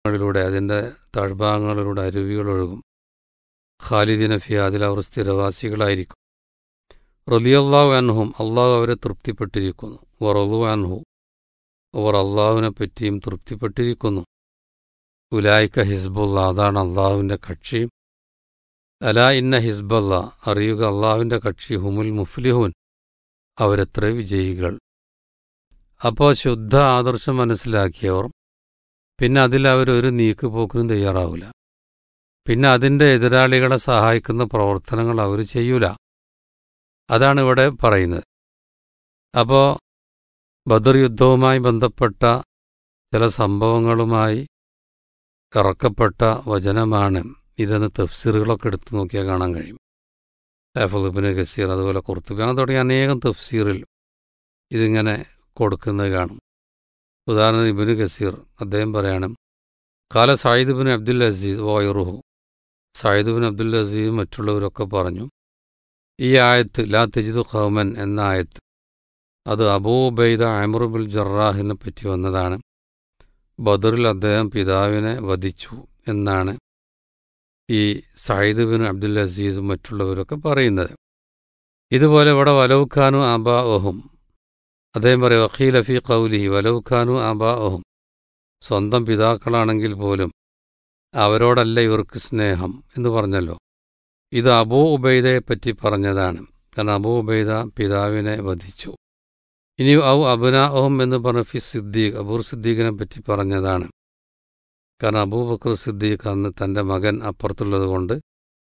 ങ്ങളിലൂടെ അതിൻ്റെ താഴ്ഭാഗങ്ങളിലൂടെ അരുവികൾ ഒഴുകും ഖാലിദിന ഫി അതിൽ അവർ സ്ഥിരവാസികളായിരിക്കും റലിയല്ലാഹു അൻഹും അള്ളാഹു അവരെ തൃപ്തിപ്പെട്ടിരിക്കുന്നു വറലു അൻഹു അവർ അള്ളാഹുവിനെ പറ്റിയും തൃപ്തിപ്പെട്ടിരിക്കുന്നു ഉലായിക്ക ഹിസ്ബുല്ല അതാണ് അള്ളാഹുവിൻ്റെ കക്ഷി അലാ ഇന്ന ഹിസ്ബല്ല അറിയുക അള്ളാഹുവിൻ്റെ കക്ഷി ഹുമുൽ മുഫ്ലിഹുൻ അവരെത്ര വിജയികൾ അപ്പോൾ ശുദ്ധ ആദർശം മനസ്സിലാക്കിയവർ പിന്നെ അതിൽ അവരൊരു നീക്കുപോക്കിനും തയ്യാറാവില്ല പിന്നെ അതിൻ്റെ എതിരാളികളെ സഹായിക്കുന്ന പ്രവർത്തനങ്ങൾ അവർ ചെയ്യൂല അതാണ് ഇവിടെ പറയുന്നത് അപ്പോൾ ബദർ യുദ്ധവുമായി ബന്ധപ്പെട്ട ചില സംഭവങ്ങളുമായി ഇറക്കപ്പെട്ട വചനമാണ് ഇതെന്ന് തഫ്സീറുകളൊക്കെ എടുത്തു നോക്കിയാൽ കാണാൻ കഴിയും ഹൈഫുദ്ബിന് ഗസീർ അതുപോലെ കുർത്തുബി അങ്ങനെ തുടങ്ങിയ അനേകം തഫ്സീറിൽ ഇതിങ്ങനെ കൊടുക്കുന്നത് കാണും ഉദാഹരണം ഇബിന് ഗസീർ അദ്ദേഹം പറയാണ് കാല സായിദ് ബിൻ അബ്ദുൽ അസീസ് വോയറുഹു സായിദ് ബിൻ അബ്ദുൽ അസീസ് മറ്റുള്ളവരൊക്കെ പറഞ്ഞു ഈ ആയത്ത് ലാ തെജിദ് ഖൗമൻ എന്ന ആയത്ത് അത് അബൂബൈദ അമറുബുൽ ജറാഹിനെ പറ്റി വന്നതാണ് ബദറിൽ അദ്ദേഹം പിതാവിനെ വധിച്ചു എന്നാണ് ഈ സയ്യിദ് ബിൻ അബ്ദുൽ അസീസും മറ്റുള്ളവരൊക്കെ പറയുന്നത് ഇതുപോലെ ഇവിടെ വലൗഖാനു അബാ ഒഹും അദ്ദേഹം പറയും വഖീൽ അഫി കൗലിഹി വലൗഖാനു അബാ ഒഹും സ്വന്തം പിതാക്കളാണെങ്കിൽ പോലും അവരോടല്ല ഇവർക്ക് സ്നേഹം എന്ന് പറഞ്ഞല്ലോ ഇത് അബൂ ഉബൈദയെ പറ്റി പറഞ്ഞതാണ് കാരണം അബൂ ഉബൈദ പിതാവിനെ വധിച്ചു ഇനി ഔ അബുനാഹും എന്ന് പറഞ്ഞ ഫി സിദ്ദീഖ് അബൂർ സിദ്ദീഖിനെ പറ്റി പറഞ്ഞതാണ് കാരണം അബൂബക്കർ സിദ്ദീഖ് അന്ന് തൻ്റെ മകൻ അപ്പുറത്തുള്ളത് കൊണ്ട്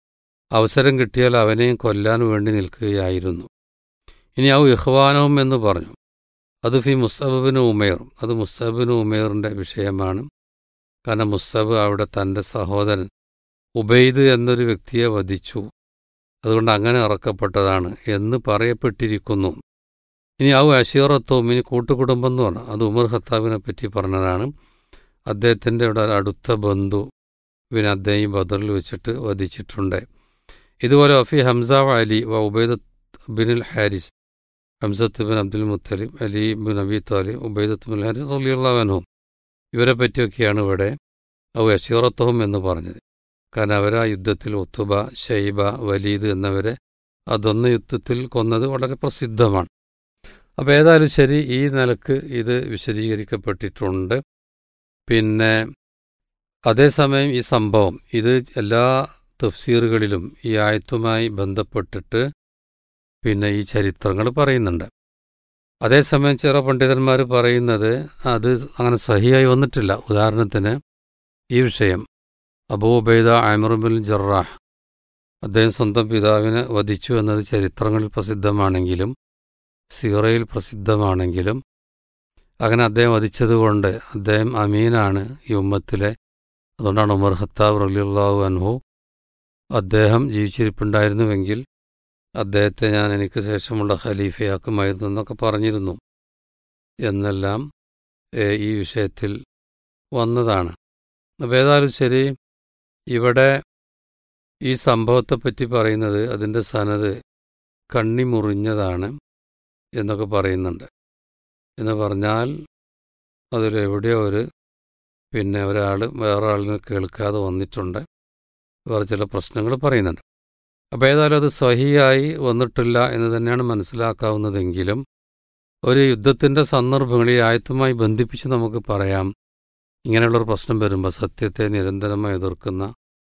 അവസരം കിട്ടിയാൽ അവനെയും കൊല്ലാൻ വേണ്ടി നിൽക്കുകയായിരുന്നു ഇനി ഔ ഇഹ്വാനവും എന്ന് പറഞ്ഞു അത് ഫി മുസ്തബിന് ഉമേർ അത് മുസ്തബിന് ഉമേറിൻ്റെ വിഷയമാണ് കാരണം മുസ്തബ് അവിടെ തൻ്റെ സഹോദരൻ ഉബൈദ് എന്നൊരു വ്യക്തിയെ വധിച്ചു അതുകൊണ്ട് അങ്ങനെ ഇറക്കപ്പെട്ടതാണ് എന്ന് പറയപ്പെട്ടിരിക്കുന്നു ഇനി ഔ അഷീറത്വവും ഇനി കൂട്ടുകുടുംബം എന്ന് പറഞ്ഞു അത് ഉമർ ഖത്താബിനെ പറ്റി പറഞ്ഞതാണ് അദ്ദേഹത്തിൻ്റെ ഇവിടെ അടുത്ത ബന്ധു പിന്നെ അദ്ദേഹം ബദറിൽ വെച്ചിട്ട് വധിച്ചിട്ടുണ്ട് ഇതുപോലെ വഫി ഹംസ അലി വ Ubaid bin Haris Hamzat bin Abdul Muttalib Ali bin Abi Talib Ubaidat bin Haris അലിയുള്ളവനും ഇവരെ പറ്റിയൊക്കെയാണ് ഇവിടെ ഔ അഷീറത്വവും എന്ന് പറഞ്ഞത് കാരണം അവർ ആ യുദ്ധത്തിൽ ഒത്തുബ ഷൈബ വലീദ് എന്നവരെ അതൊന്ന് യുദ്ധത്തിൽ കൊന്നത് വളരെ പ്രസിദ്ധമാണ് അപ്പോൾ ഏതായാലും ശരി ഈ നിലക്ക് ഇത് വിശദീകരിക്കപ്പെട്ടിട്ടുണ്ട് പിന്നെ അതേസമയം ഈ സംഭവം ഇത് എല്ലാ തഫ്സീറുകളിലും ഈ ആയത്തുമായി ബന്ധപ്പെട്ടിട്ട് പിന്നെ ഈ ചരിത്രങ്ങൾ പറയുന്നുണ്ട് അതേസമയം ചില പണ്ഡിതന്മാർ പറയുന്നത് അത് അങ്ങനെ സഹിയായി വന്നിട്ടില്ല ഉദാഹരണത്തിന് ഈ വിഷയം അബൂബൈദ ആമറുബിൻ ജറാഹ് അദ്ദേഹം സ്വന്തം പിതാവിനെ വധിച്ചു എന്നത് ചരിത്രങ്ങളിൽ പ്രസിദ്ധമാണെങ്കിലും സീറയിൽ പ്രസിദ്ധമാണെങ്കിലും അങ്ങനെ അദ്ദേഹം വധിച്ചതുകൊണ്ട് അദ്ദേഹം അമീനാണ് ഈ ഉമ്മത്തിലെ അതുകൊണ്ടാണ് ഉമർ ഖത്താബ് റലിയുള്ളാഹു അൻഹു അദ്ദേഹം ജീവിച്ചിരിപ്പുണ്ടായിരുന്നുവെങ്കിൽ അദ്ദേഹത്തെ ഞാൻ എനിക്ക് ശേഷമുള്ള ഖലീഫയാക്കുമായിരുന്നു എന്നൊക്കെ പറഞ്ഞിരുന്നു എന്നെല്ലാം ഈ വിഷയത്തിൽ വന്നതാണ് അപ്പോൾ ഏതായാലും ശരി ഇവിടെ ഈ സംഭവത്തെപ്പറ്റി പറയുന്നത് അതിൻ്റെ സനത് കണ്ണിമുറിഞ്ഞതാണ് എന്നൊക്കെ പറയുന്നുണ്ട് എന്ന് പറഞ്ഞാൽ അതിലെവിടെയോ ഒരു പിന്നെ ഒരാൾ വേറെ ആളിന് കേൾക്കാതെ വന്നിട്ടുണ്ട് വേറെ ചില പ്രശ്നങ്ങൾ പറയുന്നുണ്ട് അപ്പോൾ ഏതായാലും അത് സഹിയായി വന്നിട്ടില്ല എന്ന് തന്നെയാണ് മനസ്സിലാക്കാവുന്നതെങ്കിലും ഒരു യുദ്ധത്തിൻ്റെ സന്ദർഭങ്ങളിൽ ആയത്തുമായി ബന്ധിപ്പിച്ച് നമുക്ക് പറയാം ഇങ്ങനെയുള്ളൊരു പ്രശ്നം വരുമ്പോൾ സത്യത്തെ നിരന്തരമായി എതിർക്കുന്ന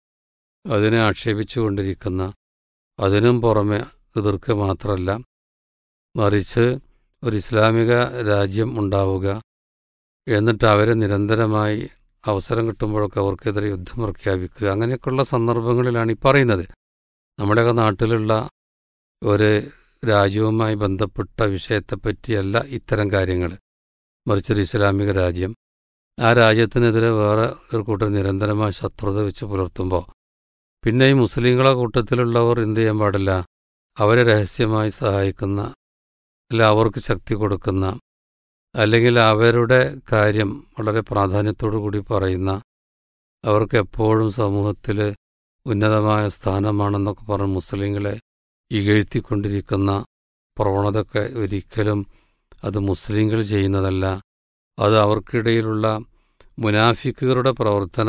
അതിനെ ആക്ഷേപിച്ചുകൊണ്ടിരിക്കുന്ന അതിനും പുറമെ എതിർക്കുക മാത്രമല്ല മറിച്ച് ഒരു ഇസ്ലാമിക രാജ്യം ഉണ്ടാവുക എന്നിട്ട് അവരെ നിരന്തരമായി അവസരം കിട്ടുമ്പോഴൊക്കെ അവർക്കെതിരെ യുദ്ധം പ്രഖ്യാപിക്കുക അങ്ങനെയൊക്കെയുള്ള സന്ദർഭങ്ങളിലാണ് ഈ പറയുന്നത് നമ്മുടെയൊക്കെ നാട്ടിലുള്ള ഒരു രാജ്യവുമായി ബന്ധപ്പെട്ട വിഷയത്തെപ്പറ്റിയല്ല ഇത്തരം കാര്യങ്ങൾ മറിച്ചൊരു ഇസ്ലാമിക രാജ്യം ആ രാജ്യത്തിനെതിരെ വേറെ ഒരു കൂട്ടർ നിരന്തരമായ ശത്രുത വെച്ച് പുലർത്തുമ്പോൾ പിന്നെ ഈ മുസ്ലിങ്ങളെ കൂട്ടത്തിലുള്ളവർ എന്ത് ചെയ്യാൻ പാടില്ല അവരെ രഹസ്യമായി സഹായിക്കുന്ന അല്ല അവർക്ക് ശക്തി കൊടുക്കുന്ന അല്ലെങ്കിൽ അവരുടെ കാര്യം വളരെ പ്രാധാന്യത്തോടു കൂടി പറയുന്ന അവർക്ക് എപ്പോഴും സമൂഹത്തിൽ ഉന്നതമായ സ്ഥാനമാണെന്നൊക്കെ പറഞ്ഞ് മുസ്ലിങ്ങളെ ഇകഴ്ത്തിക്കൊണ്ടിരിക്കുന്ന പ്രവണതയൊക്കെ ഒരിക്കലും അത് മുസ്ലിങ്ങൾ ചെയ്യുന്നതല്ല അത് അവർക്കിടയിലുള്ള മുനാഫിക്കുകളുടെ പ്രവർത്തനം